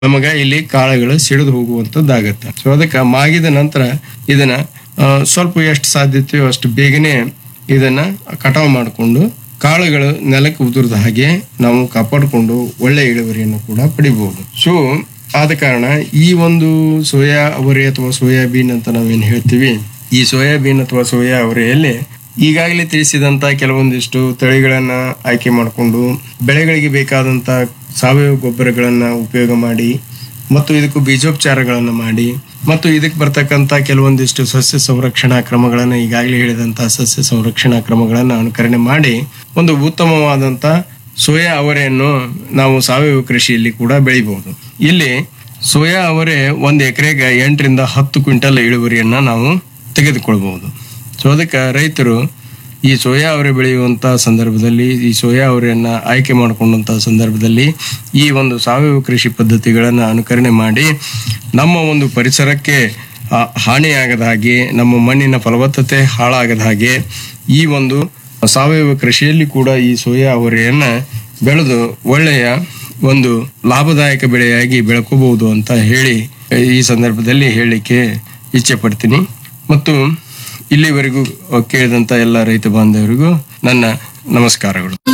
ನಮಗ ಇಲ್ಲಿ ಕಾಳುಗಳು ಸಿಡಿದು ಹೋಗುವಂತದ್ದಾಗತ್ತೆ ಸೊ ಅದಕ್ಕೆ ಮಾಗಿದ ನಂತರ ಇದನ್ನ ಆ, ಸ್ವಲ್ಪ ಎಷ್ಟು ಸಾಧ್ಯತೆಯೋ ಅಷ್ಟು ಬೇಗನೆ ಇದನ್ನ ಕಟಾವು ಮಾಡಿಕೊಂಡು ಕಾಳುಗಳು ನೆಲಕ್ಕೆ ಉದುರದ ಹಾಗೆ ನಾವು ಕಾಪಾಡಿಕೊಂಡು ಒಳ್ಳೆ ಇಳುವರಿಯನ್ನು ಕೂಡ ಪಡಿಬಹುದು ಸೊ ಆದ ಕಾರಣ ಈ ಒಂದು ಸೋಯಾ ಅವರೆ ಅಥವಾ ಸೋಯಾಬೀನ್ ಅಂತ ನಾವೇನು ಹೇಳ್ತೀವಿ ಈ ಸೋಯಾಬೀನ್ ಅಥವಾ ಸೋಯಾ ಅವರೆಯಲ್ಲಿ ಈಗಾಗಲೇ ತಿಳಿಸಿದಂತ ಕೆಲವೊಂದಿಷ್ಟು ತಳಿಗಳನ್ನ ಆಯ್ಕೆ ಮಾಡಿಕೊಂಡು ಬೆಳೆಗಳಿಗೆ ಬೇಕಾದಂತ ಸಾವಯವ ಗೊಬ್ಬರಗಳನ್ನ ಉಪಯೋಗ ಮಾಡಿ ಮತ್ತು ಇದಕ್ಕೂ ಬೀಜೋಪಚಾರಗಳನ್ನು ಮಾಡಿ ಮತ್ತು ಇದಕ್ಕೆ ಬರ್ತಕ್ಕಂಥ ಕೆಲವೊಂದಿಷ್ಟು ಸಸ್ಯ ಸಂರಕ್ಷಣಾ ಕ್ರಮಗಳನ್ನು ಈಗಾಗಲೇ ಹೇಳಿದಂತಹ ಸಸ್ಯ ಸಂರಕ್ಷಣಾ ಕ್ರಮಗಳನ್ನು ಅನುಕರಣೆ ಮಾಡಿ ಒಂದು ಉತ್ತಮವಾದಂತ ಸೋಯಾ ಅವರೆಯನ್ನು ನಾವು ಸಾವಯವ ಕೃಷಿಯಲ್ಲಿ ಕೂಡ ಬೆಳಿಬಹುದು ಇಲ್ಲಿ ಸೋಯಾ ಅವರೆ ಒಂದು ಎಕರೆಗೆ ಎಂಟರಿಂದ ಹತ್ತು ಕ್ವಿಂಟಲ್ ಇಳುವರಿಯನ್ನ ನಾವು ತೆಗೆದುಕೊಳ್ಬಹುದು ಸೊ ಅದಕ್ಕೆ ರೈತರು ಈ ಸೋಯಾ ಅವರೆ ಬೆಳೆಯುವಂತ ಸಂದರ್ಭದಲ್ಲಿ ಈ ಸೋಯಾ ಅವರೆಯನ್ನ ಆಯ್ಕೆ ಮಾಡಿಕೊಂಡಂತ ಸಂದರ್ಭದಲ್ಲಿ ಈ ಒಂದು ಸಾವಯವ ಕೃಷಿ ಪದ್ಧತಿಗಳನ್ನು ಅನುಕರಣೆ ಮಾಡಿ ನಮ್ಮ ಒಂದು ಪರಿಸರಕ್ಕೆ ಆ, ಹಾನಿಯಾಗದ ಹಾಗೆ ನಮ್ಮ ಮಣ್ಣಿನ ಫಲವತ್ತತೆ ಹಾಳಾಗದ ಹಾಗೆ ಈ ಒಂದು ಸಾವಯವ ಕೃಷಿಯಲ್ಲಿ ಕೂಡ ಈ ಸೋಯಾ ಅವರೆಯನ್ನ ಬೆಳೆದು ಒಳ್ಳೆಯ ಒಂದು ಲಾಭದಾಯಕ ಬೆಳೆಯಾಗಿ ಬೆಳ್ಕೋಬಹುದು ಅಂತ ಹೇಳಿ ಈ ಸಂದರ್ಭದಲ್ಲಿ ಹೇಳಲಿಕ್ಕೆ ಇಚ್ಛೆ ಪಡ್ತೀನಿ ಮತ್ತು ಇಲ್ಲಿವರೆಗೂ ಕೇಳಿದಂತ ಎಲ್ಲ ರೈತ ಬಾಂಧವರಿಗೂ ನನ್ನ ನಮಸ್ಕಾರಗಳು